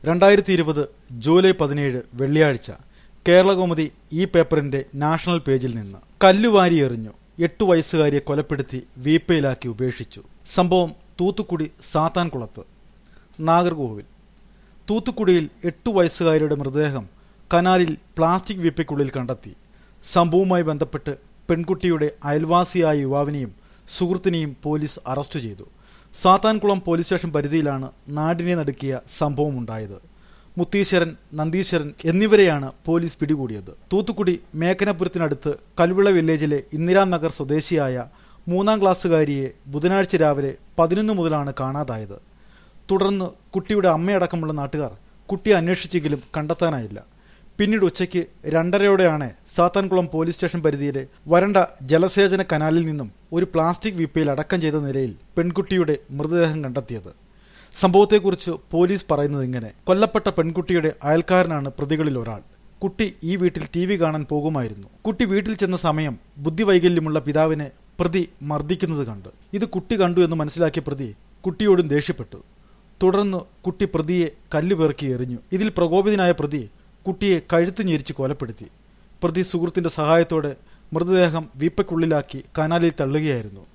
രണ്ടായിരത്തി ഇരുപത് ജൂലൈ പതിനേഴ് വെള്ളിയാഴ്ച കേരളകൗമുദി ഈ പേപ്പറിന്റെ നാഷണൽ പേജിൽ നിന്ന് കല്ലുവാരി എറിഞ്ഞു എട്ടു വയസ്സുകാരിയെ കൊലപ്പെടുത്തി വീപ്പയിലാക്കി ഉപേക്ഷിച്ചു സംഭവം തൂത്തുക്കുടി സാത്താൻകുളത്ത് നാഗർകോവിൽ തൂത്തുക്കുടിയിൽ എട്ടു വയസ്സുകാരിയുടെ മൃതദേഹം കനാലിൽ പ്ലാസ്റ്റിക് വീപ്പയ്ക്കുള്ളിൽ കണ്ടെത്തി സംഭവവുമായി ബന്ധപ്പെട്ട് പെൺകുട്ടിയുടെ അയൽവാസിയായ യുവാവിനെയും സുഹൃത്തിനെയും പോലീസ് അറസ്റ്റ് ചെയ്തു സാത്താൻകുളം പോലീസ് സ്റ്റേഷൻ പരിധിയിലാണ് നാടിനെ നടുക്കിയ സംഭവമുണ്ടായത് മുത്തീശ്വരൻ നന്ദീശ്വരൻ എന്നിവരെയാണ് പോലീസ് പിടികൂടിയത് തൂത്തുക്കുടി മേക്കനപുരത്തിനടുത്ത് കൽവിള വില്ലേജിലെ ഇന്ദിരാനഗർ സ്വദേശിയായ മൂന്നാം ക്ലാസ്സുകാരിയെ ബുധനാഴ്ച രാവിലെ പതിനൊന്ന് മുതലാണ് കാണാതായത് തുടർന്ന് കുട്ടിയുടെ അമ്മയടക്കമുള്ള നാട്ടുകാർ കുട്ടിയെ അന്വേഷിച്ചെങ്കിലും കണ്ടെത്താനായില്ല പിന്നീട് ഉച്ചയ്ക്ക് രണ്ടരയോടെയാണ് സാത്താൻകുളം പോലീസ് സ്റ്റേഷൻ പരിധിയിലെ വരണ്ട ജലസേചന കനാലിൽ നിന്നും ഒരു പ്ലാസ്റ്റിക് വിപ്പയിൽ അടക്കം ചെയ്ത നിലയിൽ പെൺകുട്ടിയുടെ മൃതദേഹം കണ്ടെത്തിയത് സംഭവത്തെക്കുറിച്ച് പോലീസ് പറയുന്നത് ഇങ്ങനെ കൊല്ലപ്പെട്ട പെൺകുട്ടിയുടെ അയൽക്കാരനാണ് പ്രതികളിൽ ഒരാൾ കുട്ടി ഈ വീട്ടിൽ ടി വി കാണാൻ പോകുമായിരുന്നു കുട്ടി വീട്ടിൽ ചെന്ന സമയം ബുദ്ധിവൈകല്യമുള്ള പിതാവിനെ പ്രതി മർദ്ദിക്കുന്നത് കണ്ട് ഇത് കുട്ടി കണ്ടു എന്ന് മനസ്സിലാക്കിയ പ്രതി കുട്ടിയോടും ദേഷ്യപ്പെട്ടു തുടർന്ന് കുട്ടി പ്രതിയെ കല്ലുപേർക്കി എറിഞ്ഞു ഇതിൽ പ്രകോപിതനായ പ്രതി കുട്ടിയെ കഴുത്ത് ഞെരിച്ച് കൊലപ്പെടുത്തി പ്രതി സുഹൃത്തിന്റെ സഹായത്തോടെ മൃതദേഹം വീപ്പയ്ക്കുള്ളിലാക്കി കനാലിൽ തള്ളുകയായിരുന്നു